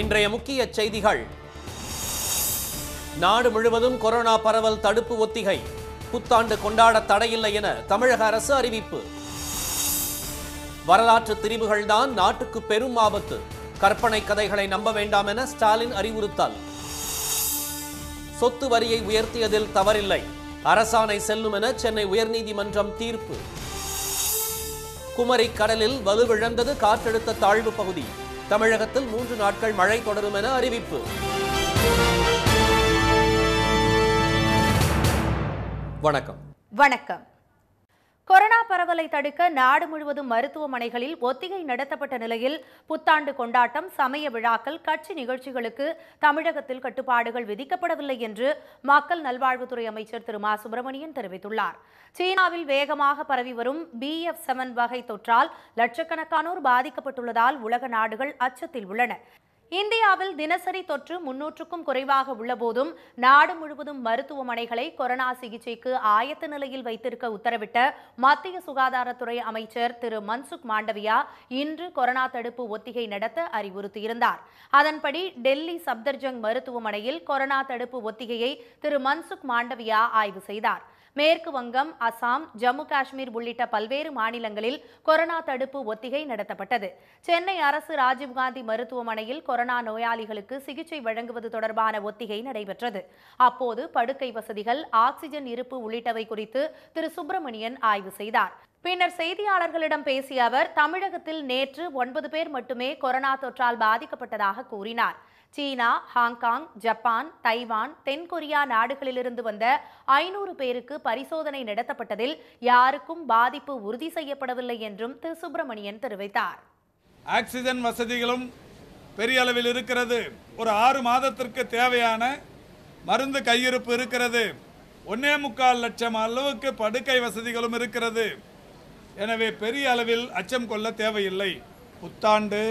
இன்றைய முக்கிய செய்திகள் நாடு முழுவதும் கொரோனா பரவல் தடுப்பு ஒத்திகை புத்தாண்டு கொண்டாட தடையில்லை என தமிழக அரசு அறிவிப்பு வரலாற்று திரிவுகள்தான் நாட்டுக்கு பெரும் ஆபத்து கற்பனை கதைகளை நம்ப வேண்டாம் என ஸ்டாலின் அறிவுறுத்தல் சொத்து வரியை உயர்த்தியதில் தவறில்லை அரசாணை செல்லும் என சென்னை உயர்நீதிமன்றம் தீர்ப்பு குமரி கடலில் வலுவிழந்தது காற்றழுத்த தாழ்வு பகுதி தமிழகத்தில் மூன்று நாட்கள் மழை தொடரும் என அறிவிப்பு வணக்கம் வணக்கம் கொரோனா பரவலை தடுக்க நாடு முழுவதும் மருத்துவமனைகளில் ஒத்திகை நடத்தப்பட்ட நிலையில் புத்தாண்டு கொண்டாட்டம் சமய விழாக்கள் கட்சி நிகழ்ச்சிகளுக்கு தமிழகத்தில் கட்டுப்பாடுகள் விதிக்கப்படவில்லை என்று மக்கள் நல்வாழ்வுத்துறை அமைச்சர் திரு மா சுப்பிரமணியன் தெரிவித்துள்ளார் சீனாவில் வேகமாக பரவி வரும் பி எஃப் செவன் வகை தொற்றால் லட்சக்கணக்கானோர் பாதிக்கப்பட்டுள்ளதால் உலக நாடுகள் அச்சத்தில் உள்ளன இந்தியாவில் தினசரி தொற்று முன்னூற்றுக்கும் குறைவாக உள்ளபோதும் நாடு முழுவதும் மருத்துவமனைகளை கொரோனா சிகிச்சைக்கு ஆயத்த நிலையில் வைத்திருக்க உத்தரவிட்ட மத்திய சுகாதாரத்துறை அமைச்சர் திரு மன்சுக் மாண்டவியா இன்று கொரோனா தடுப்பு ஒத்திகை நடத்த அறிவுறுத்தியிருந்தார் அதன்படி டெல்லி சப்தர்ஜங் மருத்துவமனையில் கொரோனா தடுப்பு ஒத்திகையை திரு மன்சுக் மாண்டவியா ஆய்வு செய்தார் மேற்கு வங்கம் அசாம் ஜம்மு காஷ்மீர் உள்ளிட்ட பல்வேறு மாநிலங்களில் கொரோனா தடுப்பு ஒத்திகை நடத்தப்பட்டது சென்னை அரசு ராஜீவ்காந்தி மருத்துவமனையில் கொரோனா நோயாளிகளுக்கு சிகிச்சை வழங்குவது தொடர்பான ஒத்திகை நடைபெற்றது அப்போது படுக்கை வசதிகள் ஆக்சிஜன் இருப்பு உள்ளிட்டவை குறித்து திரு சுப்பிரமணியன் ஆய்வு செய்தார் பின்னர் செய்தியாளர்களிடம் பேசிய அவர் தமிழகத்தில் நேற்று ஒன்பது பேர் மட்டுமே கொரோனா தொற்றால் பாதிக்கப்பட்டதாக கூறினார் சீனா ஹாங்காங் ஜப்பான் தைவான் தென்கொரியா நாடுகளிலிருந்து வந்த ஐநூறு பேருக்கு பரிசோதனை நடத்தப்பட்டதில் யாருக்கும் பாதிப்பு உறுதி செய்யப்படவில்லை என்றும் திரு சுப்பிரமணியன் தெரிவித்தார் ஆக்சிஜன் வசதிகளும் பெரிய அளவில் இருக்கிறது ஒரு ஆறு மாதத்திற்கு தேவையான மருந்து கையிருப்பு இருக்கிறது ஒன்னே முக்கால் லட்சம் அளவுக்கு படுக்கை வசதிகளும் இருக்கிறது எனவே பெரிய அளவில் அச்சம் கொள்ள தேவையில்லை புத்தாண்டு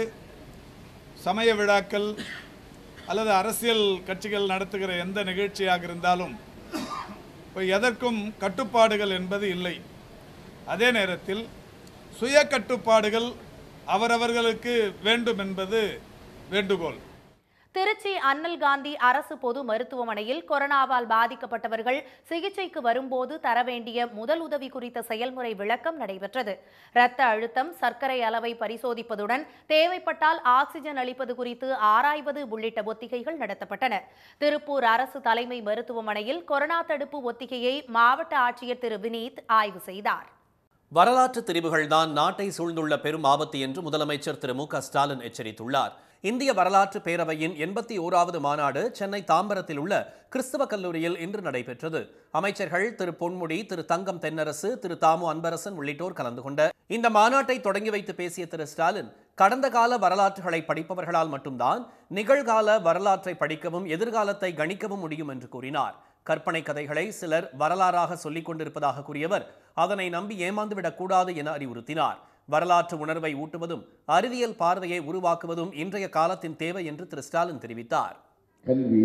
சமய விழாக்கள் அல்லது அரசியல் கட்சிகள் நடத்துகிற எந்த நிகழ்ச்சியாக இருந்தாலும் இப்போ எதற்கும் கட்டுப்பாடுகள் என்பது இல்லை அதே நேரத்தில் சுய கட்டுப்பாடுகள் அவரவர்களுக்கு வேண்டும் என்பது வேண்டுகோள் திருச்சி அண்ணல் காந்தி அரசு பொது மருத்துவமனையில் கொரோனாவால் பாதிக்கப்பட்டவர்கள் சிகிச்சைக்கு வரும்போது தர வேண்டிய முதல் உதவி குறித்த செயல்முறை விளக்கம் நடைபெற்றது இரத்த அழுத்தம் சர்க்கரை அளவை பரிசோதிப்பதுடன் தேவைப்பட்டால் ஆக்சிஜன் அளிப்பது குறித்து ஆராய்வது உள்ளிட்ட ஒத்திகைகள் நடத்தப்பட்டன திருப்பூர் அரசு தலைமை மருத்துவமனையில் கொரோனா தடுப்பு ஒத்திகையை மாவட்ட ஆட்சியர் திரு வினீத் ஆய்வு செய்தார் வரலாற்று திரிவுகள்தான் நாட்டை சூழ்ந்துள்ள பெரும் ஆபத்து என்று முதலமைச்சர் திரு மு க ஸ்டாலின் எச்சரித்துள்ளார் இந்திய வரலாற்று பேரவையின் எண்பத்தி ஓராவது மாநாடு சென்னை தாம்பரத்தில் உள்ள கிறிஸ்தவ கல்லூரியில் இன்று நடைபெற்றது அமைச்சர்கள் திரு பொன்முடி திரு தங்கம் தென்னரசு திரு தாமு அன்பரசன் உள்ளிட்டோர் கலந்து கொண்ட இந்த மாநாட்டை தொடங்கி வைத்து பேசிய திரு ஸ்டாலின் கடந்த கால வரலாற்றுகளை படிப்பவர்களால் மட்டும்தான் நிகழ்கால வரலாற்றை படிக்கவும் எதிர்காலத்தை கணிக்கவும் முடியும் என்று கூறினார் கற்பனை கதைகளை சிலர் வரலாறாக சொல்லிக் கொண்டிருப்பதாக கூறியவர் அதனை நம்பி ஏமாந்துவிடக் கூடாது என அறிவுறுத்தினார் வரலாற்று உணர்வை ஊட்டுவதும் அறிவியல் பார்வையை உருவாக்குவதும் இன்றைய காலத்தின் தேவை என்று திரு ஸ்டாலின் தெரிவித்தார் கல்வி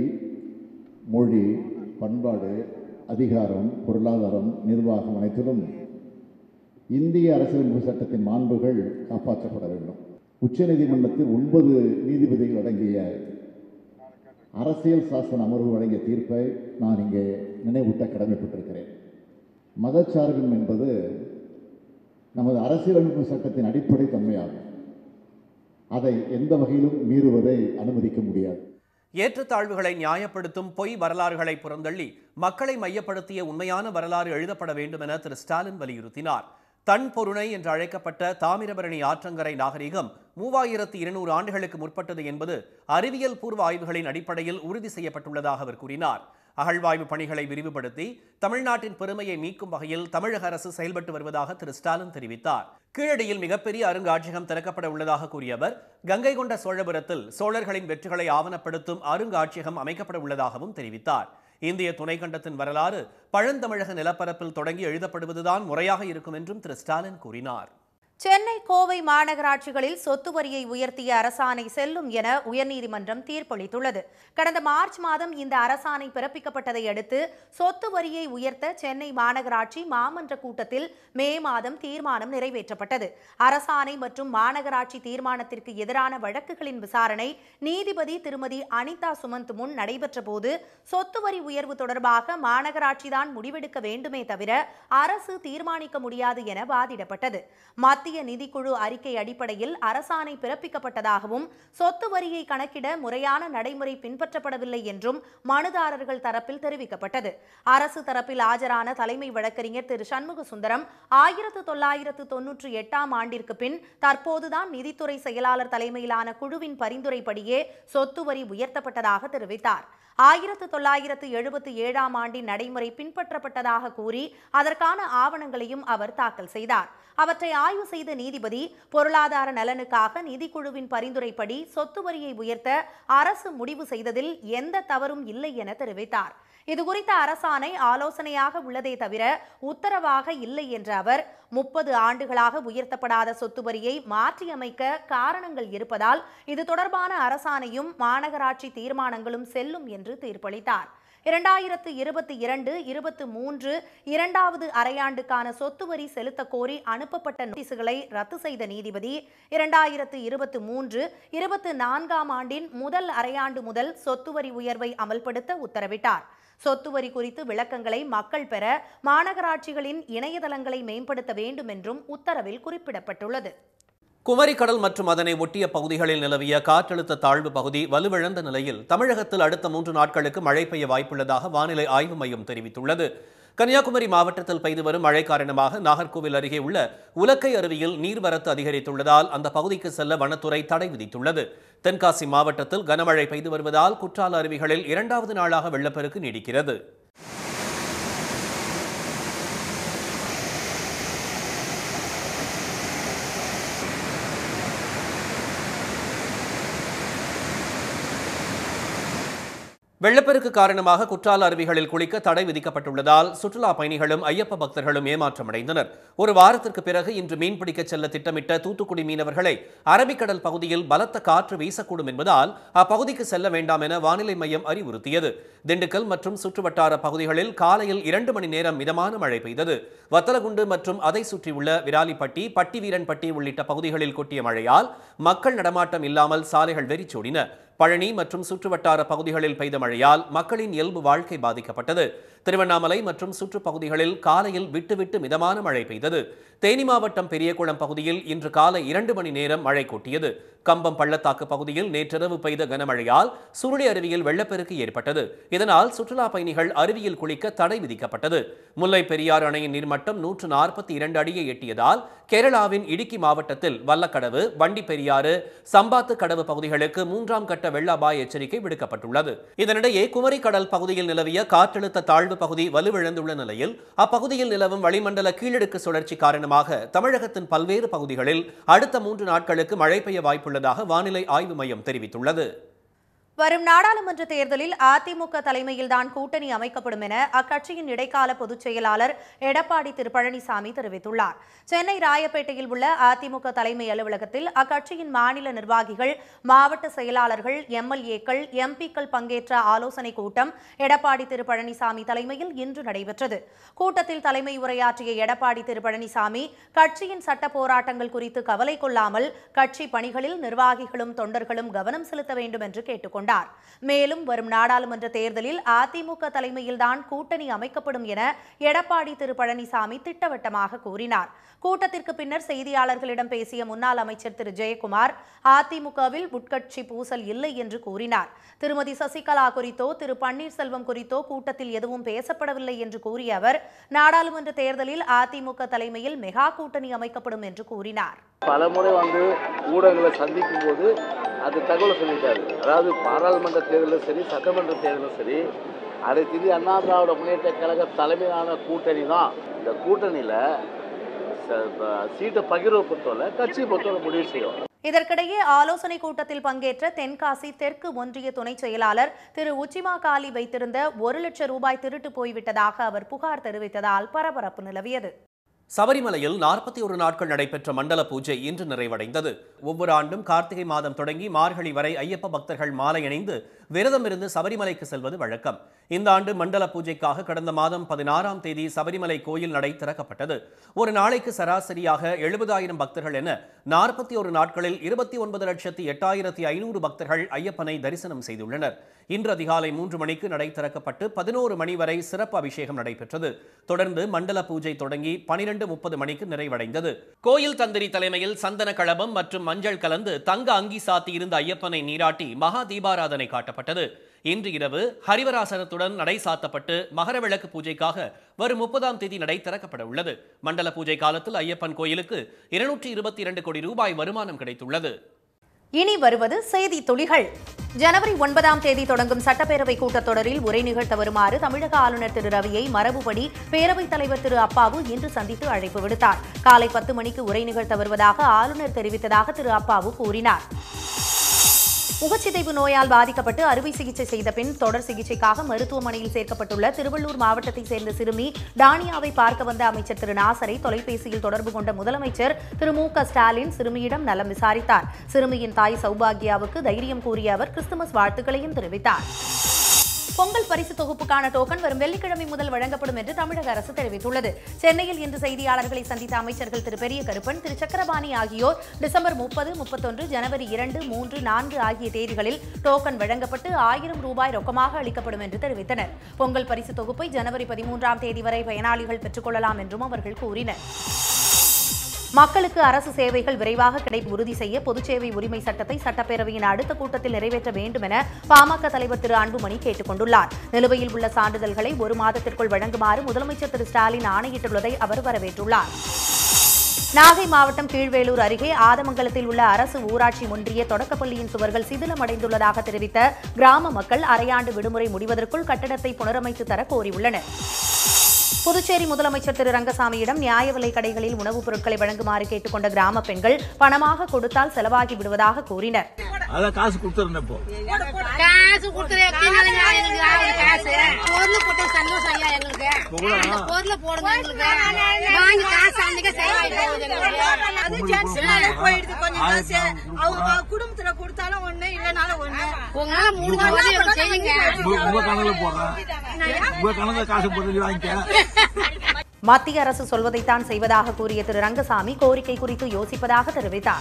மொழி பண்பாடு அதிகாரம் பொருளாதாரம் நிர்வாகம் அனைத்திலும் இந்திய அரசியலமைப்பு சட்டத்தின் மாண்புகள் காப்பாற்றப்பட வேண்டும் உச்சநீதிமன்றத்தில் ஒன்பது நீதிபதிகள் அடங்கிய அரசியல் சாசன அமர்வு வழங்கிய தீர்ப்பை நான் இங்கே நினைவூட்ட கடமைப்பட்டிருக்கிறேன் மதச்சார்பின்மை என்பது நமது அரசியலமைப்பு சட்டத்தின் அடிப்படை தன்மையாகும் அதை எந்த வகையிலும் மீறுவதை அனுமதிக்க முடியாது ஏற்றத்தாழ்வுகளை நியாயப்படுத்தும் பொய் வரலாறுகளை புறந்தள்ளி மக்களை மையப்படுத்திய உண்மையான வரலாறு எழுதப்பட வேண்டும் என திரு ஸ்டாலின் வலியுறுத்தினார் தன் பொருணை என்று அழைக்கப்பட்ட தாமிரபரணி ஆற்றங்கரை நாகரிகம் மூவாயிரத்து இருநூறு ஆண்டுகளுக்கு முற்பட்டது என்பது அறிவியல் பூர்வ ஆய்வுகளின் அடிப்படையில் உறுதி செய்யப்பட்டுள்ளதாக அவர் கூறினார் அகழ்வாய்வு பணிகளை விரிவுபடுத்தி தமிழ்நாட்டின் பெருமையை மீட்கும் வகையில் தமிழக அரசு செயல்பட்டு வருவதாக திரு ஸ்டாலின் தெரிவித்தார் கீழடியில் மிகப்பெரிய அருங்காட்சியகம் திறக்கப்பட உள்ளதாக கூறிய அவர் கங்கை கொண்ட சோழபுரத்தில் சோழர்களின் வெற்றிகளை ஆவணப்படுத்தும் அருங்காட்சியகம் அமைக்கப்பட உள்ளதாகவும் தெரிவித்தார் இந்திய துணைக்கண்டத்தின் வரலாறு பழந்தமிழக நிலப்பரப்பில் தொடங்கி எழுதப்படுவதுதான் முறையாக இருக்கும் என்றும் திரு ஸ்டாலின் கூறினார் சென்னை கோவை மாநகராட்சிகளில் சொத்து வரியை உயர்த்திய அரசாணை செல்லும் என உயர்நீதிமன்றம் தீர்ப்பளித்துள்ளது கடந்த மார்ச் மாதம் இந்த அரசாணை பிறப்பிக்கப்பட்டதை அடுத்து சொத்து வரியை உயர்த்த சென்னை மாநகராட்சி மாமன்ற கூட்டத்தில் மே மாதம் தீர்மானம் நிறைவேற்றப்பட்டது அரசாணை மற்றும் மாநகராட்சி தீர்மானத்திற்கு எதிரான வழக்குகளின் விசாரணை நீதிபதி திருமதி அனிதா சுமந்த் முன் நடைபெற்ற போது சொத்து வரி உயர்வு தொடர்பாக மாநகராட்சிதான் முடிவெடுக்க வேண்டுமே தவிர அரசு தீர்மானிக்க முடியாது என வாதிடப்பட்டது மத்திய நிதிக்குழு அறிக்கை அடிப்படையில் அரசாணை பிறப்பிக்கப்பட்டதாகவும் சொத்து வரியை கணக்கிட முறையான நடைமுறை பின்பற்றப்படவில்லை என்றும் மனுதாரர்கள் தரப்பில் தெரிவிக்கப்பட்டது அரசு தரப்பில் ஆஜரான தலைமை வழக்கறிஞர் திரு சண்முக சுந்தரம் ஆயிரத்து தொள்ளாயிரத்து தொன்னூற்றி எட்டாம் ஆண்டிற்கு பின் தற்போதுதான் நிதித்துறை செயலாளர் தலைமையிலான குழுவின் பரிந்துரைப்படியே சொத்து வரி உயர்த்தப்பட்டதாக தெரிவித்தார் ஆயிரத்து தொள்ளாயிரத்து எழுபத்தி ஏழாம் ஆண்டின் நடைமுறை பின்பற்றப்பட்டதாக கூறி அதற்கான ஆவணங்களையும் அவர் தாக்கல் செய்தார் அவற்றை ஆய்வு செய்த நீதிபதி பொருளாதார நலனுக்காக நிதிக்குழுவின் பரிந்துரைப்படி சொத்து வரியை உயர்த்த அரசு முடிவு செய்ததில் எந்த தவறும் இல்லை என தெரிவித்தார் இதுகுறித்த அரசாணை ஆலோசனையாக உள்ளதே தவிர உத்தரவாக இல்லை என்ற அவர் முப்பது ஆண்டுகளாக உயர்த்தப்படாத சொத்து வரியை மாற்றியமைக்க காரணங்கள் இருப்பதால் இது தொடர்பான அரசாணையும் மாநகராட்சி தீர்மானங்களும் செல்லும் என்று தீர்ப்பளித்தார் இரண்டாயிரத்து இருபத்தி இரண்டு இருபத்தி மூன்று இரண்டாவது அரையாண்டுக்கான சொத்து வரி செலுத்த கோரி அனுப்பப்பட்ட நோட்டீசுகளை ரத்து செய்த நீதிபதி இரண்டாயிரத்து இருபத்தி மூன்று இருபத்தி நான்காம் ஆண்டின் முதல் அரையாண்டு முதல் சொத்து வரி உயர்வை அமல்படுத்த உத்தரவிட்டார் சொத்து வரி குறித்து விளக்கங்களை மக்கள் பெற மாநகராட்சிகளின் இணையதளங்களை மேம்படுத்த வேண்டும் என்றும் உத்தரவில் குறிப்பிடப்பட்டுள்ளது குமரிக்கடல் மற்றும் அதனை ஒட்டிய பகுதிகளில் நிலவிய காற்றழுத்த தாழ்வு பகுதி வலுவிழந்த நிலையில் தமிழகத்தில் அடுத்த மூன்று நாட்களுக்கு மழை பெய்ய வாய்ப்புள்ளதாக வானிலை ஆய்வு மையம் தெரிவித்துள்ளது கன்னியாகுமரி மாவட்டத்தில் பெய்து வரும் மழை காரணமாக நாகர்கோவில் அருகே உள்ள உலக்கை அருவியில் நீர்வரத்து அதிகரித்துள்ளதால் அந்த பகுதிக்கு செல்ல வனத்துறை தடை விதித்துள்ளது தென்காசி மாவட்டத்தில் கனமழை பெய்து வருவதால் குற்றால அருவிகளில் இரண்டாவது நாளாக வெள்ளப்பெருக்கு நீடிக்கிறது வெள்ளப்பெருக்கு காரணமாக குற்றால அருவிகளில் குளிக்க தடை விதிக்கப்பட்டுள்ளதால் சுற்றுலா பயணிகளும் ஐயப்ப பக்தர்களும் ஏமாற்றமடைந்தனர் ஒரு வாரத்திற்கு பிறகு இன்று மீன்பிடிக்க செல்ல திட்டமிட்ட தூத்துக்குடி மீனவர்களை அரபிக்கடல் பகுதியில் பலத்த காற்று வீசக்கூடும் என்பதால் அப்பகுதிக்கு செல்ல வேண்டாம் என வானிலை மையம் அறிவுறுத்தியது திண்டுக்கல் மற்றும் சுற்றுவட்டார பகுதிகளில் காலையில் இரண்டு மணி நேரம் மிதமான மழை பெய்தது வத்தலகுண்டு மற்றும் அதை சுற்றியுள்ள விராலிப்பட்டி பட்டிவீரன்பட்டி உள்ளிட்ட பகுதிகளில் கொட்டிய மழையால் மக்கள் நடமாட்டம் இல்லாமல் சாலைகள் வெறிச்சோடின பழனி மற்றும் சுற்றுவட்டார பகுதிகளில் பெய்த மழையால் மக்களின் இயல்பு வாழ்க்கை பாதிக்கப்பட்டது திருவண்ணாமலை மற்றும் சுற்றுப்பகுதிகளில் காலையில் விட்டுவிட்டு மிதமான மழை பெய்தது தேனி மாவட்டம் பெரியகுளம் பகுதியில் இன்று காலை இரண்டு மணி நேரம் மழை கொட்டியது கம்பம் பள்ளத்தாக்கு பகுதியில் நேற்றிரவு பெய்த கனமழையால் சுருளி அருவியில் வெள்ளப்பெருக்கு ஏற்பட்டது இதனால் சுற்றுலா பயணிகள் அருவியில் குளிக்க தடை விதிக்கப்பட்டது முல்லை பெரியாறு அணையின் நீர்மட்டம் நூற்று நாற்பத்தி இரண்டு அடியை எட்டியதால் கேரளாவின் இடுக்கி மாவட்டத்தில் வல்லக்கடவு வண்டி பெரியாறு சம்பாத்து கடவு பகுதிகளுக்கு மூன்றாம் கட்ட வெள்ள அபாய எச்சரிக்கை விடுக்கப்பட்டுள்ளது இதனிடையே குமரி கடல் பகுதியில் நிலவிய காற்றழுத்த தாழ்வு பகுதி வலுவிழந்துள்ள நிலையில் அப்பகுதியில் நிலவும் வளிமண்டல கீழடுக்கு சுழற்சி காரணமாக தமிழகத்தின் பல்வேறு பகுதிகளில் அடுத்த மூன்று நாட்களுக்கு மழை பெய்ய வாய்ப்புள்ளதாக வானிலை ஆய்வு மையம் தெரிவித்துள்ளது வரும் நாடாளுமன்ற தேர்தலில் அதிமுக தலைமையில்தான் கூட்டணி அமைக்கப்படும் என அக்கட்சியின் இடைக்கால பொதுச் செயலாளர் எடப்பாடி திரு பழனிசாமி தெரிவித்துள்ளார் சென்னை ராயப்பேட்டையில் உள்ள அதிமுக தலைமை அலுவலகத்தில் அக்கட்சியின் மாநில நிர்வாகிகள் மாவட்ட செயலாளர்கள் எம்எல்ஏக்கள் எம்பிக்கள் பங்கேற்ற ஆலோசனைக் கூட்டம் எடப்பாடி திரு பழனிசாமி தலைமையில் இன்று நடைபெற்றது கூட்டத்தில் தலைமை உரையாற்றிய எடப்பாடி திரு பழனிசாமி கட்சியின் சட்ட போராட்டங்கள் குறித்து கவலை கொள்ளாமல் கட்சி பணிகளில் நிர்வாகிகளும் தொண்டர்களும் கவனம் செலுத்த வேண்டும் என்று கேட்டுக்கொண்டார் மேலும் வரும் நாடாளுமன்ற தேர்தலில் அதிமுக தலைமையில்தான் கூட்டணி அமைக்கப்படும் என எடப்பாடி திரு பழனிசாமி திட்டவட்டமாக கூறினார் கூட்டத்திற்கு பின்னர் செய்தியாளர்களிடம் பேசிய முன்னாள் அமைச்சர் திரு ஜெயக்குமார் அதிமுகவில் உட்கட்சி பூசல் இல்லை என்று கூறினார் திருமதி சசிகலா குறித்தோ திரு பன்னீர்செல்வம் குறித்தோ கூட்டத்தில் எதுவும் பேசப்படவில்லை என்று கூறிய அவர் நாடாளுமன்ற தேர்தலில் அதிமுக தலைமையில் மெகா கூட்டணி அமைக்கப்படும் என்று கூறினார் பலமுறை வந்து ஊடகங்களை சந்திக்கும் போது அது தகவல் சொல்லிட்டாரு அதாவது பாராளுமன்ற தேர்தலும் சரி சட்டமன்ற தேர்தலும் சரி அனைத்து இந்திய அண்ணா திராவிட முன்னேற்ற கழக தலைமையிலான கூட்டணி தான் இந்த கூட்டணியில் சீட்டை பகிர்வை பொறுத்தவரை கட்சி பொறுத்தவரை முடிவு செய்யும் இதற்கிடையே ஆலோசனை கூட்டத்தில் பங்கேற்ற தென்காசி தெற்கு ஒன்றிய துணை செயலாளர் திரு உச்சிமா காலி வைத்திருந்த ஒரு லட்சம் ரூபாய் திருட்டு போய்விட்டதாக அவர் புகார் தெரிவித்ததால் பரபரப்பு நிலவியது சபரிமலையில் நாற்பத்தி ஒரு நாட்கள் நடைபெற்ற மண்டல பூஜை இன்று நிறைவடைந்தது ஒவ்வொரு ஆண்டும் கார்த்திகை மாதம் தொடங்கி மார்கழி வரை ஐயப்ப பக்தர்கள் மாலை அணிந்து விரதம் இருந்து சபரிமலைக்கு செல்வது வழக்கம் இந்த ஆண்டு மண்டல பூஜைக்காக கடந்த மாதம் பதினாறாம் தேதி சபரிமலை கோயில் நடை திறக்கப்பட்டது ஒரு நாளைக்கு சராசரியாக எழுபதாயிரம் பக்தர்கள் என நாற்பத்தி ஒரு நாட்களில் இருபத்தி ஒன்பது லட்சத்தி எட்டாயிரத்தி ஐநூறு பக்தர்கள் ஐயப்பனை தரிசனம் செய்துள்ளனர் இன்று அதிகாலை மூன்று மணிக்கு நடை திறக்கப்பட்டு பதினோரு மணி வரை சிறப்பு அபிஷேகம் நடைபெற்றது தொடர்ந்து மண்டல பூஜை தொடங்கி பனிரெண்டு முப்பது மணிக்கு நிறைவடைந்தது கோயில் தந்திரி தலைமையில் சந்தன களபம் மற்றும் மஞ்சள் கலந்து தங்க அங்கி சாத்தி இருந்த ஐயப்பனை நீராட்டி மகா தீபாராதனை காட்டப்பட்டது இன்று இரவு ஹரிவராசனத்துடன் நடை சாத்தப்பட்டு மகர விளக்கு பூஜைக்காக வரும் முப்பதாம் தேதி நடை திறக்கப்பட உள்ளது மண்டல பூஜை காலத்தில் ஐயப்பன் கோயிலுக்கு இருநூற்றி இருபத்தி இரண்டு கோடி ரூபாய் வருமானம் கிடைத்துள்ளது இனி வருவது செய்தி துளிகள் ஜனவரி ஒன்பதாம் தேதி தொடங்கும் சட்டப்பேரவை கூட்டத்தொடரில் உரை நிகழ்த்த வருமாறு தமிழக ஆளுநர் திரு ரவியை மரபுபடி பேரவைத் தலைவர் திரு அப்பாவு இன்று சந்தித்து அழைப்பு விடுத்தார் காலை பத்து மணிக்கு உரை நிகழ்த்த வருவதாக ஆளுநர் தெரிவித்ததாக திரு அப்பாவு கூறினார் முகச்சிதைவு நோயால் பாதிக்கப்பட்டு அறுவை சிகிச்சை செய்த பின் தொடர் சிகிச்சைக்காக மருத்துவமனையில் சேர்க்கப்பட்டுள்ள திருவள்ளூர் மாவட்டத்தைச் சேர்ந்த சிறுமி டானியாவை பார்க்க வந்த அமைச்சர் திரு நாசரை தொலைபேசியில் தொடர்பு கொண்ட முதலமைச்சர் திரு மு க ஸ்டாலின் சிறுமியிடம் நலம் விசாரித்தார் சிறுமியின் தாய் சௌபாகியாவுக்கு தைரியம் கூறிய அவர் கிறிஸ்துமஸ் வாழ்த்துக்களையும் தெரிவித்தார் பொங்கல் பரிசு தொகுப்புக்கான டோக்கன் வரும் வெள்ளிக்கிழமை முதல் வழங்கப்படும் என்று தமிழக அரசு தெரிவித்துள்ளது சென்னையில் இன்று செய்தியாளர்களை சந்தித்த அமைச்சர்கள் திரு பெரிய கருப்பன் திரு சக்கரபாணி ஆகியோர் டிசம்பர் முப்பது முப்பத்தொன்று ஜனவரி இரண்டு மூன்று நான்கு ஆகிய தேதிகளில் டோக்கன் வழங்கப்பட்டு ஆயிரம் ரூபாய் ரொக்கமாக அளிக்கப்படும் என்று தெரிவித்தனர் பொங்கல் பரிசு தொகுப்பை ஜனவரி பதிமூன்றாம் தேதி வரை பயனாளிகள் பெற்றுக்கொள்ளலாம் என்றும் அவர்கள் கூறினர் மக்களுக்கு அரசு சேவைகள் விரைவாக கிடைப்பு உறுதி செய்ய பொதுச்சேவை உரிமை சட்டத்தை சட்டப்பேரவையின் அடுத்த கூட்டத்தில் நிறைவேற்ற வேண்டும் என பாமக தலைவர் திரு அன்புமணி கேட்டுக் கொண்டுள்ளார் நிலுவையில் உள்ள சான்றிதழ்களை ஒரு மாதத்திற்குள் வழங்குமாறு முதலமைச்சர் திரு ஸ்டாலின் ஆணையிட்டுள்ளதை அவர் வரவேற்றுள்ளார் நாகை மாவட்டம் கீழ்வேலூர் அருகே ஆதமங்கலத்தில் உள்ள அரசு ஊராட்சி ஒன்றிய தொடக்கப்பள்ளியின் சுவர்கள் சிதிலமடைந்துள்ளதாக தெரிவித்த கிராம மக்கள் அரையாண்டு விடுமுறை முடிவதற்குள் கட்டடத்தை புனரமைத்து தர கோரியுள்ளனர் புதுச்சேரி முதலமைச்சர் திரு ரங்கசாமியிடம் நியாய விலை கடைகளில் உணவுப் பொருட்களை வழங்குமாறு கேட்டுக்கொண்ட கிராம பெண்கள் பணமாக கொடுத்தால் செலவாகி விடுவதாக கூறினர் அதான் காசு கொடுத்துருந்தேன் இப்போ காசு கொடுத்தது எத்தனை நாள் எங்களுக்கு ஆகுது காசு பொருள் போட்ட சந்தோஷம் ஐயா எங்களுக்கு அந்த பொருளை போடுங்க எங்களுக்கு வாங்கி காசு அன்னைக்கே செலவாயிட்டு போகுது எங்களுக்கு அது ஜென்ஸ்னால போயிடுது கொஞ்சம் காசு அவங்க குடும்பத்துல கொடுத்தாலும் ஒண்ணு இல்லனாலும் ஒண்ணு உங்களால முடிஞ்ச உதவி எங்களுக்கு செய்யுங்க உங்க- உங்க கணக்குல போடுறேன் உங்க கணக்குல காசு போட்டு வாங்கிக்க மத்திய அரசு சொல்வதைத்தான் செய்வதாக கூறிய திரு ரங்கசாமி கோரிக்கை குறித்து யோசிப்பதாக தெரிவித்தார்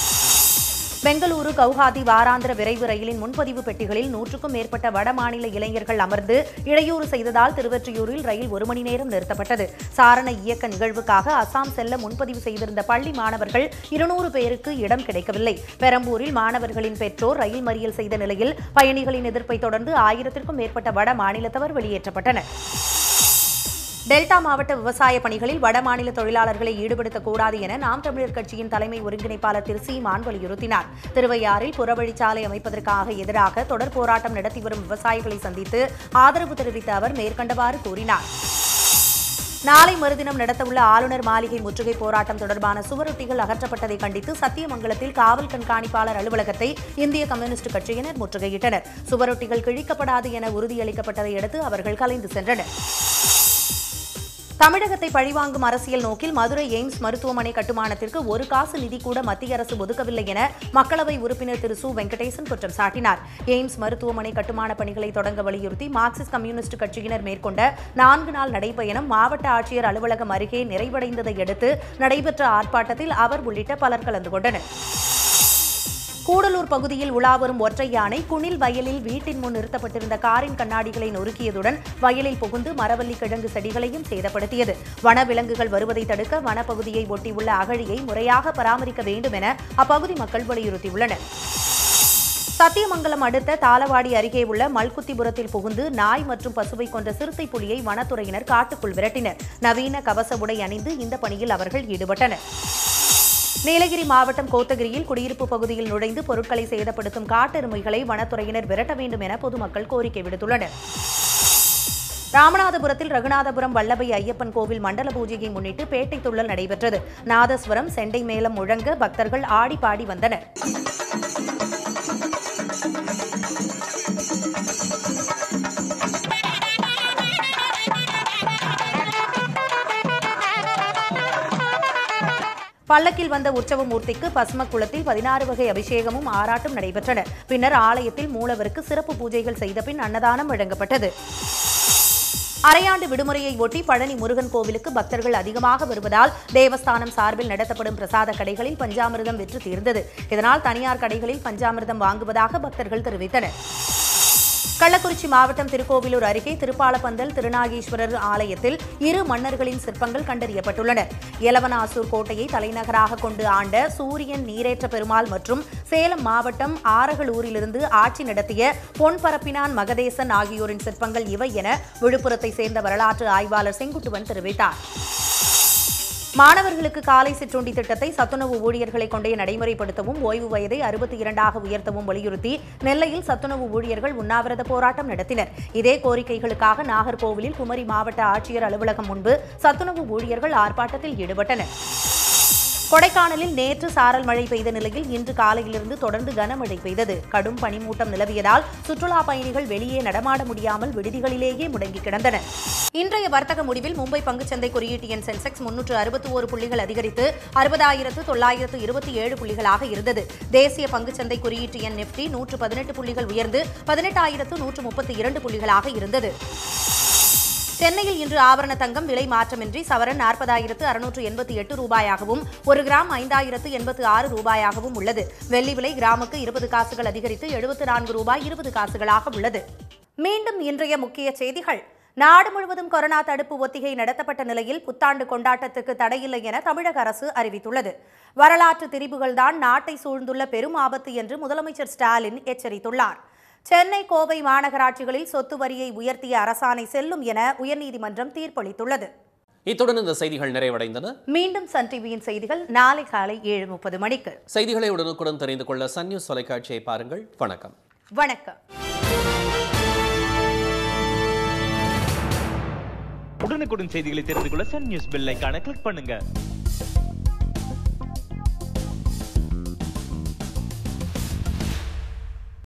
பெங்களூரு கவுஹாத்தி வாராந்திர விரைவு ரயிலின் முன்பதிவு பெட்டிகளில் நூற்றுக்கும் மேற்பட்ட வடமாநில இளைஞர்கள் அமர்ந்து இடையூறு செய்ததால் திருவொற்றியூரில் ரயில் ஒரு மணி நேரம் நிறுத்தப்பட்டது சாரண இயக்க நிகழ்வுக்காக அசாம் செல்ல முன்பதிவு செய்திருந்த பள்ளி மாணவர்கள் இருநூறு பேருக்கு இடம் கிடைக்கவில்லை பெரம்பூரில் மாணவர்களின் பெற்றோர் ரயில் மறியல் செய்த நிலையில் பயணிகளின் எதிர்ப்பை தொடர்ந்து ஆயிரத்திற்கும் மேற்பட்ட வட மாநிலத்தவர் வெளியேற்றப்பட்டனர் டெல்டா மாவட்ட விவசாய பணிகளில் வடமாநில தொழிலாளர்களை ஈடுபடுத்தக்கூடாது என நாம் தமிழர் கட்சியின் தலைமை ஒருங்கிணைப்பாளர் திரு சீமான் வலியுறுத்தினார் திருவையாறில் புறவழிச்சாலை அமைப்பதற்காக எதிராக தொடர் போராட்டம் நடத்தி வரும் விவசாயிகளை சந்தித்து ஆதரவு தெரிவித்த அவர் மேற்கண்டவாறு கூறினார் நாளை மறுதினம் நடத்தவுள்ள ஆளுநர் மாளிகை முற்றுகை போராட்டம் தொடர்பான சுவரொட்டிகள் அகற்றப்பட்டதை கண்டித்து சத்தியமங்கலத்தில் காவல் கண்காணிப்பாளர் அலுவலகத்தை இந்திய கம்யூனிஸ்ட் கட்சியினர் முற்றுகையிட்டனர் சுவரொட்டிகள் கிழிக்கப்படாது என உறுதியளிக்கப்பட்டதை அடுத்து அவர்கள் கலைந்து சென்றனர் தமிழகத்தை பழிவாங்கும் அரசியல் நோக்கில் மதுரை எய்ம்ஸ் மருத்துவமனை கட்டுமானத்திற்கு ஒரு காசு நிதி கூட மத்திய அரசு ஒதுக்கவில்லை என மக்களவை உறுப்பினர் திரு சு வெங்கடேசன் குற்றம் சாட்டினார் எய்ம்ஸ் மருத்துவமனை கட்டுமான பணிகளை தொடங்க வலியுறுத்தி மார்க்சிஸ்ட் கம்யூனிஸ்ட் கட்சியினர் மேற்கொண்ட நான்கு நாள் நடைபயணம் மாவட்ட ஆட்சியர் அலுவலகம் அருகே நிறைவடைந்ததை அடுத்து நடைபெற்ற ஆர்ப்பாட்டத்தில் அவர் உள்ளிட்ட பலர் கலந்து கொண்டனர் கூடலூர் பகுதியில் உலாவரும் ஒற்றை யானை குணில் வயலில் வீட்டின் முன் நிறுத்தப்பட்டிருந்த காரின் கண்ணாடிகளை நொறுக்கியதுடன் வயலில் புகுந்து மரவள்ளி கிழங்கு செடிகளையும் சேதப்படுத்தியது வனவிலங்குகள் வருவதை தடுக்க வனப்பகுதியை ஒட்டியுள்ள அகழியை முறையாக பராமரிக்க வேண்டும் என அப்பகுதி மக்கள் வலியுறுத்தியுள்ளனர் சத்தியமங்கலம் அடுத்த தாளவாடி அருகே உள்ள மல்குத்திபுரத்தில் புகுந்து நாய் மற்றும் பசுவை கொன்ற சிறுத்தை புலியை வனத்துறையினர் காட்டுக்குள் விரட்டினர் நவீன கவச உடை அணிந்து இந்த பணியில் அவர்கள் ஈடுபட்டனர் நீலகிரி மாவட்டம் கோத்தகிரியில் குடியிருப்பு பகுதியில் நுழைந்து பொருட்களை சேதப்படுத்தும் காட்டெருமைகளை வனத்துறையினர் விரட்ட வேண்டும் என பொதுமக்கள் கோரிக்கை விடுத்துள்ளனர் ராமநாதபுரத்தில் ரகுநாதபுரம் வல்லபை ஐயப்பன் கோவில் மண்டல பூஜையை முன்னிட்டு பேட்டை துள்ளல் நடைபெற்றது நாதஸ்வரம் செண்டை மேளம் முழங்க பக்தர்கள் ஆடி பாடி வந்தனர் பல்லக்கில் வந்த உற்சவ மூர்த்திக்கு பஸ்ம குளத்தில் பதினாறு வகை அபிஷேகமும் ஆராட்டும் நடைபெற்றன பின்னர் ஆலயத்தில் மூலவருக்கு சிறப்பு பூஜைகள் செய்த பின் அன்னதானம் வழங்கப்பட்டது அரையாண்டு விடுமுறையை ஒட்டி பழனி முருகன் கோவிலுக்கு பக்தர்கள் அதிகமாக வருவதால் தேவஸ்தானம் சார்பில் நடத்தப்படும் பிரசாத கடைகளில் பஞ்சாமிர்தம் விற்று தீர்ந்தது இதனால் தனியார் கடைகளில் பஞ்சாமிர்தம் வாங்குவதாக பக்தர்கள் தெரிவித்தனர் கள்ளக்குறிச்சி மாவட்டம் திருக்கோவிலூர் அருகே திருப்பாலப்பந்தல் திருநாகேஸ்வரர் ஆலயத்தில் இரு மன்னர்களின் சிற்பங்கள் கண்டறியப்பட்டுள்ளன எலவனாசூர் கோட்டையை தலைநகராக கொண்டு ஆண்ட சூரியன் நீரேற்ற பெருமாள் மற்றும் சேலம் மாவட்டம் ஆரகளூரிலிருந்து ஆட்சி நடத்திய பொன்பரப்பினான் மகதேசன் ஆகியோரின் சிற்பங்கள் இவை என விழுப்புரத்தை சேர்ந்த வரலாற்று ஆய்வாளர் செங்குட்டுவன் தெரிவித்தார் மாணவர்களுக்கு காலை சிற்றுண்டி திட்டத்தை சத்துணவு ஊழியர்களை கொண்டே நடைமுறைப்படுத்தவும் ஓய்வு வயதை அறுபத்தி இரண்டாக உயர்த்தவும் வலியுறுத்தி நெல்லையில் சத்துணவு ஊழியர்கள் உண்ணாவிரத போராட்டம் நடத்தினர் இதே கோரிக்கைகளுக்காக நாகர்கோவிலில் குமரி மாவட்ட ஆட்சியர் அலுவலகம் முன்பு சத்துணவு ஊழியர்கள் ஆர்ப்பாட்டத்தில் ஈடுபட்டனர் கொடைக்கானலில் நேற்று சாரல் மழை பெய்த நிலையில் இன்று காலையிலிருந்து தொடர்ந்து கனமழை பெய்தது கடும் பனிமூட்டம் நிலவியதால் சுற்றுலா பயணிகள் வெளியே நடமாட முடியாமல் விடுதிகளிலேயே முடங்கி கிடந்தனர் இன்றைய வர்த்தக முடிவில் மும்பை பங்குச்சந்தை குறியீட்டு எண் சென்செக்ஸ் முன்னூற்று அறுபத்தி ஒரு புள்ளிகள் அதிகரித்து அறுபதாயிரத்து தொள்ளாயிரத்து இருபத்தி ஏழு புள்ளிகளாக இருந்தது தேசிய பங்குச்சந்தை குறியீட்டு எண் நிப்டி நூற்று பதினெட்டு புள்ளிகள் உயர்ந்து பதினெட்டாயிரத்து நூற்று முப்பத்தி இரண்டு புள்ளிகளாக இருந்தது சென்னையில் இன்று ஆபரண தங்கம் விலை மாற்றமின்றி சவரன் நாற்பதாயிரத்து அறுநூற்று எண்பத்தி எட்டு ரூபாயாகவும் ஒரு கிராம் ஐந்தாயிரத்து எண்பத்து ஆறு ரூபாயாகவும் உள்ளது வெள்ளி விலை கிராமுக்கு இருபது காசுகள் அதிகரித்து எழுபத்து நான்கு ரூபாய் இருபது காசுகளாக உள்ளது மீண்டும் இன்றைய முக்கிய செய்திகள் நாடு முழுவதும் கொரோனா தடுப்பு ஒத்திகை நடத்தப்பட்ட நிலையில் புத்தாண்டு கொண்டாட்டத்துக்கு தடையில்லை என தமிழக அரசு அறிவித்துள்ளது வரலாற்று திரிபுகள்தான் நாட்டை சூழ்ந்துள்ள பெரும் ஆபத்து என்று முதலமைச்சர் ஸ்டாலின் எச்சரித்துள்ளார் சென்னை கோவை மாநகராட்சிகளில் சொத்து வரியை உயர்த்திய அரசாணை செல்லும் என உயர்நீதிமன்றம் தீர்ப்பளித்துள்ளது இத்துடன் இந்த செய்திகள் நிறைவடைந்தன மீண்டும் சன் டிவியின் செய்திகள் நாளை காலை ஏழு முப்பது மணிக்கு செய்திகளை உடனுக்குடன் தெரிந்து கொள்ள சன் நியூஸ் தொலைக்காட்சியை பாருங்கள் வணக்கம் வணக்கம் உடனுக்குடன் செய்திகளை தெரிந்து கொள்ள சன் நியூஸ் பெல் ஐகானை கிளிக் பண்ணுங்க